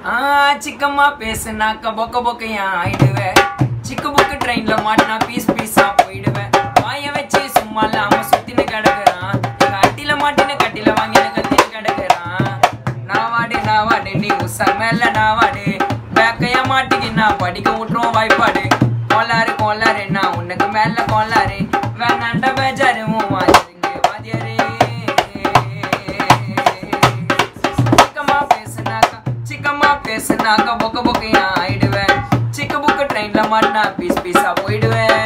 ஆ சிக்கம்மா பேசுனாக்க பொக்க பொக்கையா ஆயிடுவேன் சிக்கு புக்கு ட்ரெயின்ல மாட்டினா பீஸ் பீஸா போயிடுவேன் வாய வச்சு சும்மா இல்லாம சுத்தின்னு கிடக்குறான் எங்க அட்டில மாட்டின கட்டில வாங்கின கத்தின்னு கிடக்குறான் நாவாடு நாவாடு நீ உசா மேல நாவாடு பேக்கையா மாட்டிக்கின்னா படிக்க விட்டுருவோம் வாய்ப்பாடு கோளாறு கோளாறு நான் உனக்கு மேல கோளாறு வேணாண்ட பேஜாரு உன் வாதிருங்க வாதியாரே சிக்கமா பேசுனாக்கா சிக்கமா பேசுனாக்கா பொக்க பொக்கையா ஆயிடுவேன் சிக்க புக்கு ட்ரெயின்ல மாட்டினா பீஸ் பீஸா போயிடுவேன்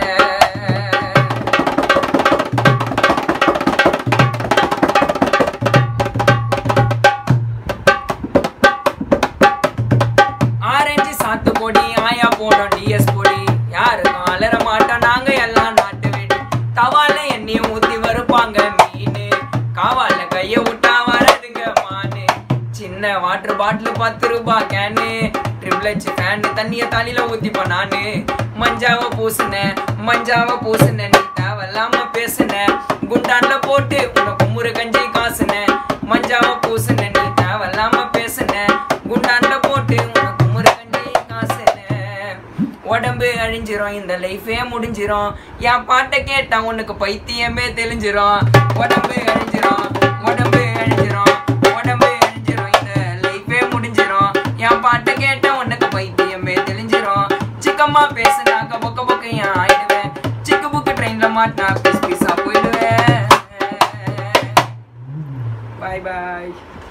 ஆரஞ்சு சாத்து பொடி ஆயா போடும் டிஎஸ் பொடி யாருக்கும் அலற மாட்டோம் நாங்க எல்லாம் நாட்டு வெடி தவால எண்ணெயும் ஊத்தி வறுப்பாங்க மீன் காவால கைய விட்டா வராதுங்க மானு சின்ன வாட்டர் பாட்டில் பத்து ரூபாய் கேனு ட்ரிபிள் ஹெச் ஃபேன் தண்ணிய தலையில ஊத்திப்ப நானு மஞ்சாவை பூசுனேன் மஞ்சாவை பூசுனேன் நீ தேவையில்லாம பேசுனேன் குண்டான்ல போட்டு உனக்கு முறு கஞ்சி காசுனேன் மஞ்சாவை பூசுனேன் நீ தேவையில்லாம பேசுனேன் குண்டான்ல போட்டு உனக்கு முறு கஞ்சி காசுனேன் உடம்பு அழிஞ்சிரும் இந்த லைஃபே முடிஞ்சிரும் என் பாட்டை கேட்டா உனக்கு பைத்தியமே தெளிஞ்சிரும் உடம்பு அழிஞ்சிரும் உடம்பு அழிஞ்சிரும் உடம்பு அழிஞ்சிரும் இந்த லைஃபே முடிஞ்சிரும் என் பாட்டை கேட்டா உனக்கு பைத்தியமே தெளிஞ்சிரும் சிக்கம்மா பேசுனாக்க பொக்க பொக்கையா ஆயிடுவேன் சிக்கு புக்கு ட்ரெயின்ல மாட்டினா பீஸ் பீஸா போயிடுவேன் பாய் பாய்